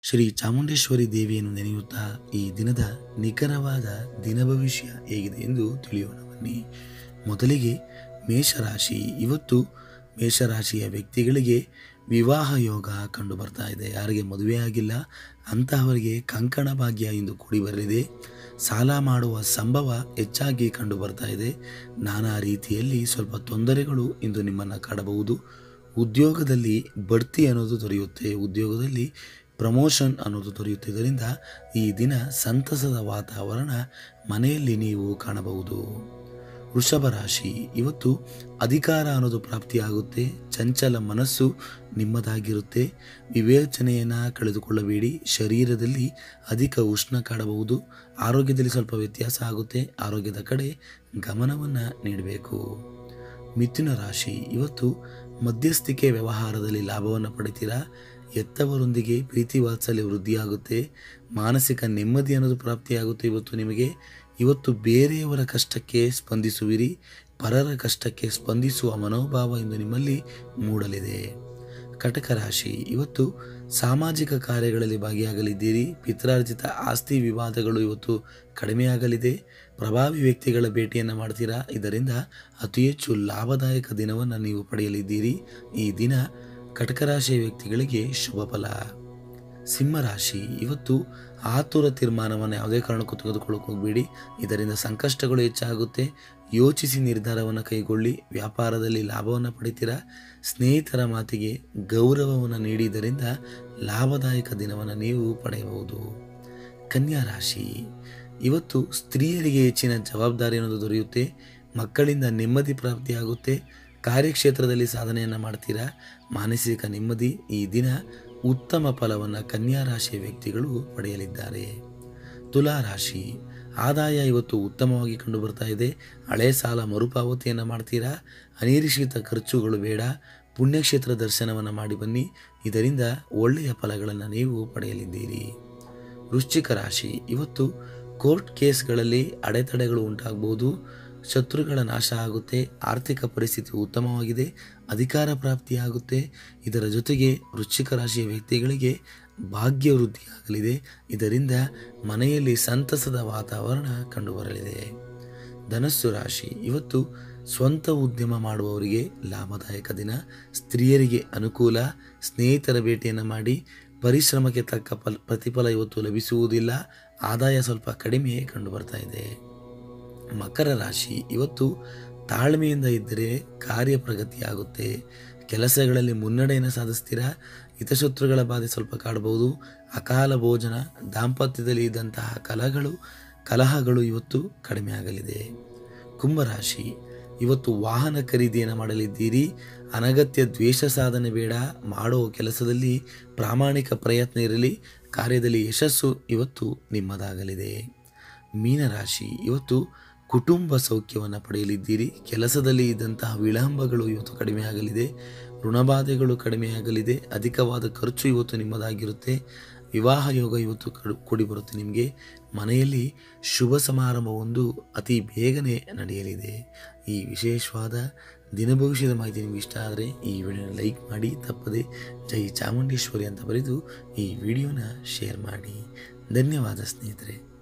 ಶ್ರೀ ಚಾಮುಂಡೇಶ್ವರಿ ದೇವಿಯನ್ನು ನೆನೆಯುತ್ತಾ ಈ ದಿನದ ನಿಖರವಾದ ದಿನ ಭವಿಷ್ಯ ಹೇಗಿದೆ ಎಂದು ತಿಳಿಯೋಣ ಬನ್ನಿ ಮೊದಲಿಗೆ ಮೇಷರಾಶಿ ಇವತ್ತು ಮೇಷರಾಶಿಯ ವ್ಯಕ್ತಿಗಳಿಗೆ ವಿವಾಹ ಯೋಗ ಕಂಡು ಬರ್ತಾ ಇದೆ ಯಾರಿಗೆ ಮದುವೆ ಆಗಿಲ್ಲ ಅಂತಹವರಿಗೆ ಕಂಕಣ ಭಾಗ್ಯ ಇಂದು ಕೂಡಿ ಬರಲಿದೆ ಸಾಲ ಮಾಡುವ ಸಂಭವ ಹೆಚ್ಚಾಗಿ ಕಂಡು ಬರ್ತಾ ಇದೆ ನಾನಾ ರೀತಿಯಲ್ಲಿ ಸ್ವಲ್ಪ ತೊಂದರೆಗಳು ಇಂದು ನಿಮ್ಮನ್ನು ಕಾಡಬಹುದು ಉದ್ಯೋಗದಲ್ಲಿ ಬಡ್ತಿ ಅನ್ನೋದು ದೊರೆಯುತ್ತೆ ಉದ್ಯೋಗದಲ್ಲಿ ಪ್ರಮೋಷನ್ ಅನ್ನೋದು ದೊರೆಯುತ್ತೆ ಇದರಿಂದ ಈ ದಿನ ಸಂತಸದ ವಾತಾವರಣ ಮನೆಯಲ್ಲಿ ನೀವು ಕಾಣಬಹುದು ವೃಷಭ ರಾಶಿ ಇವತ್ತು ಅಧಿಕಾರ ಅನ್ನೋದು ಪ್ರಾಪ್ತಿಯಾಗುತ್ತೆ ಚಂಚಲ ಮನಸ್ಸು ನಿಮ್ಮದಾಗಿರುತ್ತೆ ವಿವೇಚನೆಯನ್ನು ಕಳೆದುಕೊಳ್ಳಬೇಡಿ ಶರೀರದಲ್ಲಿ ಅಧಿಕ ಉಷ್ಣ ಕಾಡಬಹುದು ಆರೋಗ್ಯದಲ್ಲಿ ಸ್ವಲ್ಪ ವ್ಯತ್ಯಾಸ ಆಗುತ್ತೆ ಆರೋಗ್ಯದ ಕಡೆ ಗಮನವನ್ನು ನೀಡಬೇಕು ಮಿಥುನ ರಾಶಿ ಇವತ್ತು ಮಧ್ಯಸ್ಥಿಕೆ ವ್ಯವಹಾರದಲ್ಲಿ ಲಾಭವನ್ನು ಪಡಿತೀರಾ ಎತ್ತವರೊಂದಿಗೆ ಪ್ರೀತಿ ವಾತ್ಸಲ್ಯ ವೃದ್ಧಿಯಾಗುತ್ತೆ ಮಾನಸಿಕ ನೆಮ್ಮದಿ ಅನ್ನೋದು ಪ್ರಾಪ್ತಿಯಾಗುತ್ತೆ ಇವತ್ತು ನಿಮಗೆ ಇವತ್ತು ಬೇರೆಯವರ ಕಷ್ಟಕ್ಕೆ ಸ್ಪಂದಿಸುವಿರಿ ಪರರ ಕಷ್ಟಕ್ಕೆ ಸ್ಪಂದಿಸುವ ಮನೋಭಾವ ಇಂದು ನಿಮ್ಮಲ್ಲಿ ಮೂಡಲಿದೆ ಕಟಕ ರಾಶಿ ಇವತ್ತು ಸಾಮಾಜಿಕ ಕಾರ್ಯಗಳಲ್ಲಿ ಭಾಗಿಯಾಗಲಿದ್ದೀರಿ ಪಿತ್ರಾರ್ಜಿತ ಆಸ್ತಿ ವಿವಾದಗಳು ಇವತ್ತು ಕಡಿಮೆಯಾಗಲಿದೆ ಪ್ರಭಾವಿ ವ್ಯಕ್ತಿಗಳ ಭೇಟಿಯನ್ನು ಮಾಡ್ತೀರಾ ಇದರಿಂದ ಅತಿ ಹೆಚ್ಚು ಲಾಭದಾಯಕ ದಿನವನ್ನು ನೀವು ಪಡೆಯಲಿದ್ದೀರಿ ಈ ದಿನ ಕಟಕ ರಾಶಿಯ ವ್ಯಕ್ತಿಗಳಿಗೆ ಶುಭ ಫಲ ಸಿಂಹರಾಶಿ ಇವತ್ತು ಆತುರ ತೀರ್ಮಾನವನ್ನು ಯಾವುದೇ ಕಾರಣಕ್ಕೂ ತೆಗೆದುಕೊಳ್ಳಕ್ಕೆ ಹೋಗಬೇಡಿ ಇದರಿಂದ ಸಂಕಷ್ಟಗಳು ಹೆಚ್ಚಾಗುತ್ತೆ ಯೋಚಿಸಿ ನಿರ್ಧಾರವನ್ನು ಕೈಗೊಳ್ಳಿ ವ್ಯಾಪಾರದಲ್ಲಿ ಲಾಭವನ್ನು ಪಡಿತೀರಾ ಸ್ನೇಹಿತರ ಮಾತಿಗೆ ಗೌರವವನ್ನು ನೀಡಿದ್ದರಿಂದ ಲಾಭದಾಯಕ ದಿನವನ್ನು ನೀವು ಪಡೆಯಬಹುದು ಕನ್ಯಾ ರಾಶಿ ಇವತ್ತು ಸ್ತ್ರೀಯರಿಗೆ ಹೆಚ್ಚಿನ ಜವಾಬ್ದಾರಿ ಅನ್ನೋದು ದೊರೆಯುತ್ತೆ ಮಕ್ಕಳಿಂದ ನೆಮ್ಮದಿ ಪ್ರಾಪ್ತಿಯಾಗುತ್ತೆ ಕಾರ್ಯಕ್ಷೇತ್ರದಲ್ಲಿ ಸಾಧನೆಯನ್ನು ಮಾಡ್ತೀರಾ ಮಾನಸಿಕ ನೆಮ್ಮದಿ ಈ ದಿನ ಉತ್ತಮ ಫಲವನ್ನು ಕನ್ಯಾ ರಾಶಿಯ ವ್ಯಕ್ತಿಗಳು ಪಡೆಯಲಿದ್ದಾರೆ ತುಲಾ ರಾಶಿ ಆದಾಯ ಇವತ್ತು ಉತ್ತಮವಾಗಿ ಕಂಡು ಬರ್ತಾ ಇದೆ ಹಳೆ ಸಾಲ ಮರುಪಾವತಿಯನ್ನು ಮಾಡ್ತೀರಾ ಅನಿರೀಕ್ಷಿತ ಖರ್ಚುಗಳು ಬೇಡ ಪುಣ್ಯಕ್ಷೇತ್ರ ದರ್ಶನವನ್ನು ಮಾಡಿ ಬನ್ನಿ ಇದರಿಂದ ಒಳ್ಳೆಯ ಫಲಗಳನ್ನು ನೀವು ಪಡೆಯಲಿದ್ದೀರಿ ವೃಶ್ಚಿಕ ರಾಶಿ ಇವತ್ತು ಕೋರ್ಟ್ ಕೇಸ್ಗಳಲ್ಲಿ ಅಡೆತಡೆಗಳು ಉಂಟಾಗಬಹುದು ಶತ್ರುಗಳ ನಾಶ ಆಗುತ್ತೆ ಆರ್ಥಿಕ ಪರಿಸ್ಥಿತಿ ಉತ್ತಮವಾಗಿದೆ ಅಧಿಕಾರ ಪ್ರಾಪ್ತಿಯಾಗುತ್ತೆ ಇದರ ಜೊತೆಗೆ ವೃಶ್ಚಿಕ ರಾಶಿಯ ವ್ಯಕ್ತಿಗಳಿಗೆ ಭಾಗ್ಯ ವೃದ್ಧಿಯಾಗಲಿದೆ ಇದರಿಂದ ಮನೆಯಲ್ಲಿ ಸಂತಸದ ವಾತಾವರಣ ಕಂಡುಬರಲಿದೆ ಧನಸ್ಸು ರಾಶಿ ಇವತ್ತು ಸ್ವಂತ ಉದ್ಯಮ ಮಾಡುವವರಿಗೆ ಲಾಭದಾಯಕ ದಿನ ಸ್ತ್ರೀಯರಿಗೆ ಅನುಕೂಲ ಸ್ನೇಹಿತರ ಭೇಟಿಯನ್ನು ಮಾಡಿ ಪರಿಶ್ರಮಕ್ಕೆ ತಕ್ಕ ಫಲ ಪ್ರತಿಫಲ ಇವತ್ತು ಲಭಿಸುವುದಿಲ್ಲ ಆದಾಯ ಸ್ವಲ್ಪ ಕಡಿಮೆ ಕಂಡು ಬರ್ತಾ ಇದೆ ಮಕರ ರಾಶಿ ಇವತ್ತು ತಾಳ್ಮೆಯಿಂದ ಇದ್ದರೆ ಕಾರ್ಯ ಪ್ರಗತಿಯಾಗುತ್ತೆ ಕೆಲಸಗಳಲ್ಲಿ ಮುನ್ನಡೆಯನ್ನು ಸಾಧಿಸ್ತೀರಾ ಹಿತಶತ್ರುಗಳ ಬಾಧೆ ಸ್ವಲ್ಪ ಕಾಡಬಹುದು ಅಕಾಲ ಭೋಜನ ದಾಂಪತ್ಯದಲ್ಲಿ ಇದ್ದಂತಹ ಕಲಹಗಳು ಕಲಹಗಳು ಇವತ್ತು ಕಡಿಮೆ ಆಗಲಿದೆ ಕುಂಭರಾಶಿ ಇವತ್ತು ವಾಹನ ಖರೀದಿಯನ್ನು ಮಾಡಲಿದ್ದೀರಿ ಅನಗತ್ಯ ದ್ವೇಷ ಸಾಧನೆ ಬೇಡ ಮಾಡೋ ಕೆಲಸದಲ್ಲಿ ಪ್ರಾಮಾಣಿಕ ಪ್ರಯತ್ನ ಇರಲಿ ಕಾರ್ಯದಲ್ಲಿ ಯಶಸ್ಸು ಇವತ್ತು ನಿಮ್ಮದಾಗಲಿದೆ ಮೀನರಾಶಿ ಇವತ್ತು ಕುಟುಂಬ ಸೌಖ್ಯವನ್ನು ಪಡೆಯಲಿದ್ದೀರಿ ಕೆಲಸದಲ್ಲಿ ಇದ್ದಂತಹ ವಿಳಂಬಗಳು ಇವತ್ತು ಕಡಿಮೆಯಾಗಲಿದೆ ಋಣಬಾಧೆಗಳು ಕಡಿಮೆಯಾಗಲಿದೆ ಅಧಿಕವಾದ ಖರ್ಚು ಇವತ್ತು ನಿಮ್ಮದಾಗಿರುತ್ತೆ ವಿವಾಹ ಯೋಗ ಇವತ್ತು ಕಡು ಕೂಡಿ ಬರುತ್ತೆ ನಿಮಗೆ ಮನೆಯಲ್ಲಿ ಶುಭ ಸಮಾರಂಭವೊಂದು ಅತಿ ಬೇಗನೆ ನಡೆಯಲಿದೆ ಈ ವಿಶೇಷವಾದ ದಿನ ಭವಿಷ್ಯದ ಮಾಹಿತಿ ನಿಮಗೆ ಇಷ್ಟ ಆದರೆ ಈ ವಿಡಿಯೋನ ಲೈಕ್ ಮಾಡಿ ತಪ್ಪದೆ ಜೈ ಚಾಮುಂಡೇಶ್ವರಿ ಅಂತ ಬರೆದು ಈ ವಿಡಿಯೋನ ಶೇರ್ ಮಾಡಿ ಧನ್ಯವಾದ ಸ್ನೇಹಿತರೆ